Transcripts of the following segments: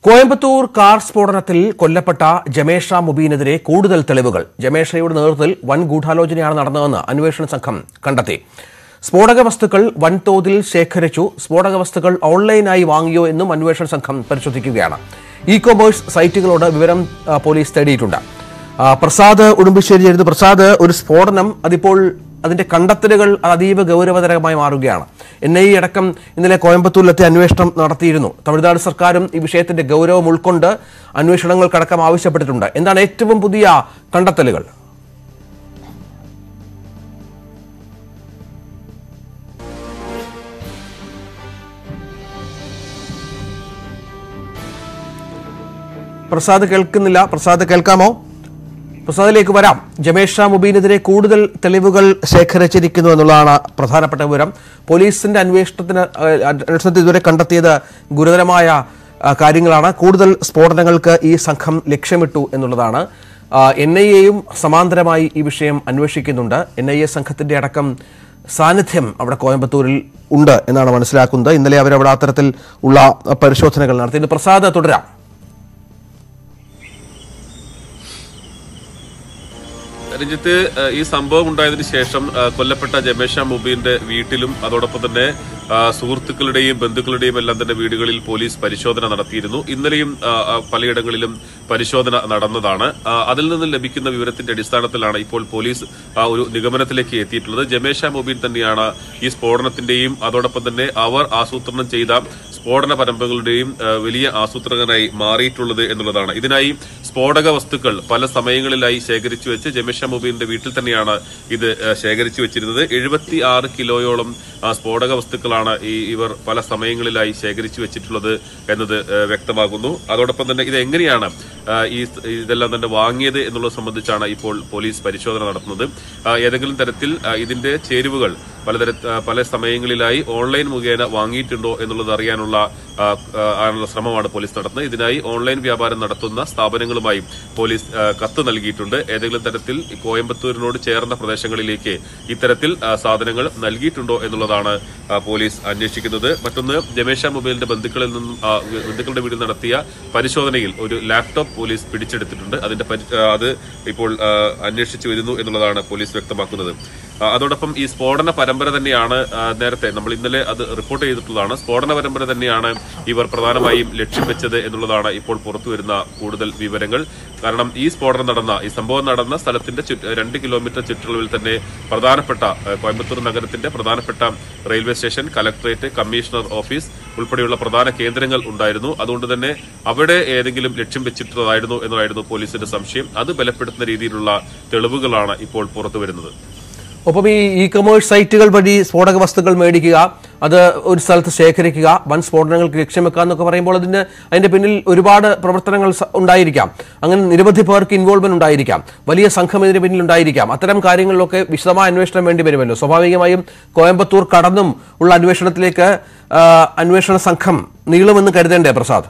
Coimbatore car സ്ഫോടനത്തിൽ കൊല്ലപ്പെട്ട ജമേഷ മുബീനെതിരെ കൂടുതൽ തെളിവുകൾ ജമേഷയുടെ നേതൃത്വത്തിൽ വൻ ഗൂഢാലോചനയാണ് നടന്നതെന്ന് അന്വേഷണ സംഘം കണ്ടെത്തി സ്ഫോടക വസ്തുക്കൾ വൻതോതിൽ ശേഖരിച്ചു സ്ഫോടക വസ്തുക്കൾ ഓൺലൈനായി വാങ്ങിയോ എന്നും അന്വേഷണ സംഘം പരിശോധിക്കുകയാണ് ഇ കൊമേഴ്സ് സൈറ്റുകളോട് വിവരം ആ, പോലീസ് തേടിയിട്ടുണ്ട് ആ, പ്രസാദ് ഉടുമ്പശ്ശേരി എഴുതി പ്രസാദ് ഒരു സ്ഫോടനം അതിപ്പോൾ അതിന്റെ കണ്ടെത്തലുകൾ അതീവ ഗൗരവതരമായി മാറുകയാണ് എൻ ഐ അടക്കം ഇന്നലെ കോയമ്പത്തൂരിലെത്തി അന്വേഷണം നടത്തിയിരുന്നു തമിഴ്നാട് സർക്കാരും ഈ വിഷയത്തിന്റെ ഗൗരവം ഉൾക്കൊണ്ട് അന്വേഷണങ്ങൾക്കടക്കം ആവശ്യപ്പെട്ടിട്ടുണ്ട് എന്താണ് ഏറ്റവും പുതിയ കണ്ടെത്തലുകൾ പ്രസാദ് കേൾക്കുന്നില്ല പ്രസാദ് കേൾക്കാമോ പ്രസാദിലേക്ക് വരാം ജമേഷ് ഷാ മുബീനെതിരെ കൂടുതൽ തെളിവുകൾ ശേഖരിച്ചിരിക്കുന്നു എന്നുള്ളതാണ് പ്രധാനപ്പെട്ട വിവരം പോലീസിന്റെ അന്വേഷണത്തിന് ആ, അന്വേഷണത്തിൽ ഇതുവരെ കണ്ടെത്തിയത് ഗുരുതരമായ ആ, കാര്യങ്ങളാണ് കൂടുതൽ സ്ഫോടനങ്ങൾക്ക് ഈ സംഘം ലക്ഷ്യമിട്ടു എന്നുള്ളതാണ് എൻ ഐ എയും സമാന്തരമായി ഈ വിഷയം അന്വേഷിക്കുന്നുണ്ട് എൻ ഐ എ സംഘത്തിന്റെ അടക്കം സാന്നിധ്യം അവിടെ കോയമ്പത്തൂരിൽ ഉണ്ട് എന്നാണ് മനസ്സിലാക്കുന്നത് ഇന്നലെ അവരവിടെ അത്തരത്തിൽ ഉള്ള പരിശോധനകൾ നടത്തി ഇന്ന് പ്രസാദ് തുടരാം രഞ്ജിത്ത് ഏഹ്, ഈ സംഭവം ഉണ്ടായതിനു ശേഷം ഏഹ്, കൊല്ലപ്പെട്ട ജമേഷ മുബീന്റെ വീട്ടിലും അതോടൊപ്പം തന്നെ ആ, സുഹൃത്തുക്കളുടെയും ബന്ധുക്കളുടെയും എല്ലാം തന്നെ വീടുകളിൽ പോലീസ് പരിശോധന നടത്തിയിരുന്നു ഇന്നലെയും ആ, ആ, പലയിടങ്ങളിലും പരിശോധന നടന്നതാണ് ആ, അതിൽ നിന്ന് ലഭിക്കുന്ന വിവരത്തിന്റെ അടിസ്ഥാനത്തിലാണ് ഇപ്പോൾ പോലീസ് ആ, ഒരു നിഗമനത്തിലേക്ക് എത്തിയിട്ടുള്ളത് ജമേഷ മുബീൻ തന്നെയാണ് ഈ സ്ഫോടനത്തിന്റെയും അതോടൊപ്പം തന്നെ അവർ ആസൂത്രണം ചെയ്ത സ്ഫോടന പരമ്പരകളുടെയും ആ, വലിയ ആസൂത്രകനായി മാറിയിട്ടുള്ളത് എന്നുള്ളതാണ് ഇതിനായി സ്ഫോടക വസ്തുക്കൾ പല സമയങ്ങളിലായി ശേഖരിച്ചു വെച്ച് ജമേഷ മുബീന്റെ വീട്ടിൽ തന്നെയാണ് ഇത് ആ, ശേഖരിച്ചു വെച്ചിരുന്നത് എഴുപത്തി ആറ് കിലോയോളം ആ, സ്ഫോടക വസ്തുക്കളാണ് ഈ ഇവർ പല സമയങ്ങളിലായി ശേഖരിച്ചു വെച്ചിട്ടുള്ളത് എന്നത് ആ, വ്യക്തമാകുന്നു അതോടൊപ്പം തന്നെ ഇത് എങ്ങനെയാണ് ആ, ഈ ഇതെല്ലാം തന്നെ വാങ്ങിയത് എന്നുള്ളത് സംബന്ധിച്ചാണ് ഇപ്പോൾ പോലീസ് പരിശോധന നടത്തുന്നത് ആ, ഏതെങ്കിലും തരത്തിൽ ആ, ഇതിന്റെ ചേരുവകൾ പലതര ആ, പല സമയങ്ങളിലായി ഓൺലൈൻ മുഖേന വാങ്ങിയിട്ടുണ്ടോ എന്നുള്ളത് അറിയാനുള്ള ആ, ആ, ആനുള്ള ശ്രമമാണ് പോലീസ് നടത്തുന്നത് ഇതിനായി ഓൺലൈൻ വ്യാപാരം നടത്തുന്ന സ്ഥാപനങ്ങളുമായി പോലീസ് ആ, കത്ത് നൽകിയിട്ടുണ്ട് ഏതെങ്കിലും തരത്തിൽ ഈ കോയമ്പത്തൂരിനോട് ചേർന്ന പ്രദേശങ്ങളിലേക്ക് ഇത്തരത്തിൽ ആ, സാധനങ്ങൾ നൽകിയിട്ടുണ്ടോ എന്നുള്ളതാണ് ആ, പോലീസ് അന്വേഷിക്കുന്നത് മറ്റൊന്ന് ജമേഷ മൊബൈലിന്റെ ബന്ധുക്കളിൽ നിന്നും ആ, ബന്ധുക്കളുടെ വീട്ടിൽ നടത്തിയ പരിശോധനയിൽ ഒരു ലാപ്ടോപ്പ് പോലീസ് പിടിച്ചെടുത്തിട്ടുണ്ട് അതിന്റെ പരി- ആ, അത് ഇപ്പോൾ ആ, അന്വേഷിച്ചു വരുന്നു എന്നുള്ളതാണ് പോലീസ് വ്യക്തമാക്കുന്നത് ആ, അതോടൊപ്പം ഈ സ്ഫോടന പരമ്പര തന്നെയാണ് ആ, നേരത്തെ നമ്മൾ ഇന്നലെ അത് റിപ്പോർട്ട് ചെയ്തിട്ടുള്ളതാണ് സ്ഫോടന പരമ്പര തന്നെയാണ് ഇവർ പ്രധാനമായും ലക്ഷ്യം വെച്ചത് എന്നുള്ളതാണ് ഇപ്പോൾ പുറത്തു വരുന്ന കൂടുതൽ വിവരങ്ങൾ കാരണം ഈ സ്ഫോടനം നടന്ന ഈ സംഭവം നടന്ന സ്ഥലത്തിന്റെ ചുറ്റ് രണ്ട് കിലോമീറ്റർ ചുറ്റളവിൽ തന്നെ പ്രധാനപ്പെട്ട ആ, കോയമ്പത്തൂർ നഗരത്തിന്റെ പ്രധാനപ്പെട്ട railway station collectorate commissioner office ഉൾപ്പെടെയുള്ള പ്രധാന കേന്ദ്രങ്ങൾ ഉണ്ടായിരുന്നു അതുകൊണ്ട് തന്നെ അവിടെ ഏതെങ്കിലും ലക്ഷ്യം വെച്ചിട്ടുള്ളതായിരുന്നു എന്നതായിരുന്നു പോലീസിന്റെ സംശയം അത് ബലപ്പെടുത്തുന്ന രീതിയിലുള്ള തെളിവുകളാണ് ഇപ്പോൾ പുറത്തു വരുന്നത് ഒപ്പം ഈ ഇ കൊമേഴ്സ് സൈറ്റുകൾ വഴി സ്ഫോടക വസ്തുക്കൾ മേടിക്കുക അത് ഒരു സ്ഥലത്ത് ശേഖരിക്കുക വൻ സ്ഫോടനങ്ങൾക്ക് ലക്ഷ്യം വെക്കുക എന്നൊക്കെ പറയുമ്പോൾ അതിന് അതിന്റെ പിന്നിൽ ഒരുപാട് പ്രവർത്തനങ്ങൾ സ- ഉണ്ടായിരിക്കാം അങ്ങനെ നിരവധി പേർക്ക് ഇൻവോൾവ്മെന്റ് ഉണ്ടായിരിക്കാം വലിയ സംഘം ഇതിന് പിന്നിൽ ഉണ്ടായിരിക്കാം അത്തരം കാര്യങ്ങളിലൊക്കെ വിശദമായ അന്വേഷണം വേണ്ടി വരുമല്ലോ സ്വാഭാവികമായും കോയമ്പത്തൂർ കടന്നും ഉള്ള അന്വേഷണത്തിലേക്ക് ആ, അന്വേഷണ സംഘം നീളുമെന്ന് കരുതേണ്ടേ പ്രസാദ്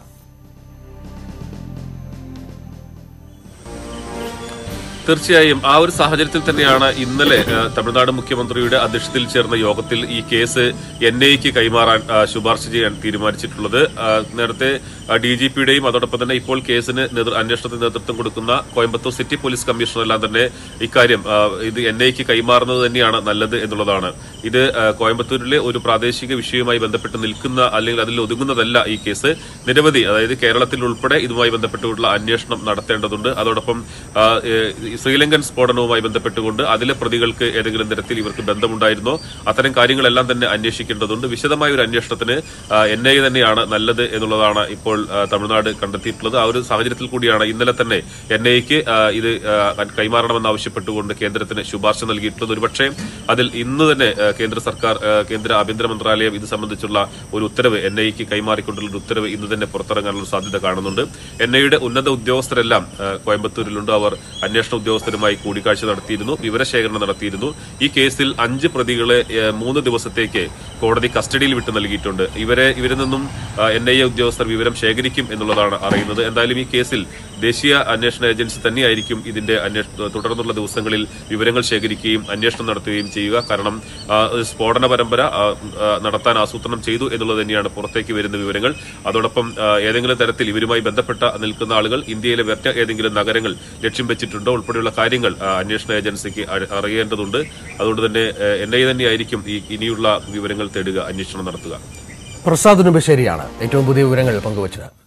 തീർച്ചയായും ആ ഒരു സാഹചര്യത്തിൽ തന്നെയാണ് ഇന്നലെ ആ, തമിഴ്നാട് മുഖ്യമന്ത്രിയുടെ അധ്യക്ഷതയിൽ ചേർന്ന യോഗത്തിൽ ഈ കേസ് എൻ ഐക്ക് കൈമാറാൻ ആ, ശുപാർശ ചെയ്യാൻ തീരുമാനിച്ചിട്ടുള്ളത് ആ, നേരത്തെ ഡി ജി പിയുടെയും അതോടൊപ്പം തന്നെ ഇപ്പോൾ കേസിന് നേതൃ- അന്വേഷണത്തിന് നേതൃത്വം കൊടുക്കുന്ന കോയമ്പത്തൂർ സിറ്റി പോലീസ് കമ്മീഷണർ എല്ലാം തന്നെ ഇക്കാര്യം ആ, ഇത് എൻ ഐക്ക് കൈമാറുന്നത് തന്നെയാണ് നല്ലത് എന്നുള്ളതാണ് ഇത് ആ, കോയമ്പത്തൂരിലെ ഒരു പ്രാദേശിക വിഷയവുമായി ബന്ധപ്പെട്ട് നിൽക്കുന്ന അല്ലെങ്കിൽ അതിൽ ഒതുങ്ങുന്നതല്ല ഈ കേസ് നിരവധി അതായത് കേരളത്തിൽ ഉൾപ്പെടെ ഇതുമായി ബന്ധപ്പെട്ടുള്ള അന്വേഷണം നടത്തേണ്ടതുണ്ട് അതോടൊപ്പം ആ, ഏ, ഈ ശ്രീലങ്കൻ സ്ഫോടനവുമായി ബന്ധപ്പെട്ടുകൊണ്ട് അതിലെ പ്രതികൾക്ക് ഏതെങ്കിലും തരത്തിൽ ഇവർക്ക് ബന്ധമുണ്ടായിരുന്നോ അത്തരം കാര്യങ്ങളെല്ലാം തന്നെ അന്വേഷിക്കേണ്ടതുണ്ട് വിശദമായ ഒരു അന്വേഷണത്തിന് എൻ ഐ തന്നെയാണ് നല്ലത് എന്നുള്ളതാണ് ഇപ്പോൾ ആ, തമിഴ്നാട് കണ്ടെത്തിയിട്ടുള്ളത് ആ ഒരു സാഹചര്യത്തിൽ കൂടിയാണ് ഇന്നലെ തന്നെ എൻ ഐക്ക് ഇത് ആ, കൈമാറണമെന്ന് ആവശ്യപ്പെട്ടുകൊണ്ട് കേന്ദ്രത്തിന് ശുപാർശ നൽകിയിട്ടുള്ളത് ഒരുപക്ഷെ അതിൽ ഇന്ന് തന്നെ ആ, കേന്ദ്ര സർക്കാർ ആ, കേന്ദ്ര ആഭ്യന്തര മന്ത്രാലയം ഇത് സംബന്ധിച്ചുള്ള ഒരു ഉത്തരവ് എൻ ഐക്ക് കൈമാറിക്കൊണ്ടുള്ള ഒരു ഉത്തരവ് ഇന്ന് തന്നെ പുറത്തിറങ്ങാനുള്ള സാധ്യത കാണുന്നുണ്ട് എൻ ഐയുടെ ഉന്നത ഉദ്യോഗസ്ഥരെല്ലാം ആ, കോയമ്പത്തൂരിലുണ്ട് അവർ അന്വേഷണ ഉദ്യോഗസ്ഥരുമായി കൂടിക്കാഴ്ച നടത്തിയിരുന്നു വിവരശേഖരണം നടത്തിയിരുന്നു ഈ കേസിൽ അഞ്ച് പ്രതികളെ ഏ, മൂന്ന് ദിവസത്തേക്ക് കോടതി കസ്റ്റഡിയിൽ വിട്ടു നൽകിയിട്ടുണ്ട് ഇവരെ ഇവരിൽ നിന്നും എൻ ഐ എ ഉദ്യോഗസ്ഥർ വിവരം ശേഖരിക്കും എന്നുള്ളതാണ് അറിയുന്നത് എന്തായാലും ഈ കേസിൽ ദേശീയ അന്വേഷണ ഏജൻസി തന്നെയായിരിക്കും ഇതിന്റെ അന്വേഷണ തുടർന്നുള്ള ദിവസങ്ങളിൽ വിവരങ്ങൾ ശേഖരിക്കുകയും അന്വേഷണം നടത്തുകയും ചെയ്യുക കാരണം ആ, ഒരു സ്ഫോടന പരമ്പര ആ, ആ, നടത്താൻ ആസൂത്രണം ചെയ്തു എന്നുള്ളത് തന്നെയാണ് പുറത്തേക്ക് വരുന്ന വിവരങ്ങൾ അതോടൊപ്പം ആ, ഏതെങ്കിലും തരത്തിൽ ഇവരുമായി ബന്ധപ്പെട്ട നിൽക്കുന്ന ആളുകൾ ഇന്ത്യയിലെ മറ്റ് ഏതെങ്കിലും നഗരങ്ങൾ ലക്ഷ്യം വെച്ചിട്ടുണ്ടോ ഉൾപ്പെടെയുള്ള കാര്യങ്ങൾ ആ, അന്വേഷണ ഏജൻസിക്ക് അറി- അറിയേണ്ടതുണ്ട് അതുകൊണ്ട് തന്നെ എൻ ഐ തന്നെയായിരിക്കും ഈ ഇനിയുള്ള വിവരങ്ങൾ തേടുക അന്വേഷണം നടത്തുക പ്രസാദ് നുബശ്ശേരിയാണ് ഏറ്റവും പുതിയ വിവരങ്ങൾ പങ്കുവച്ചത്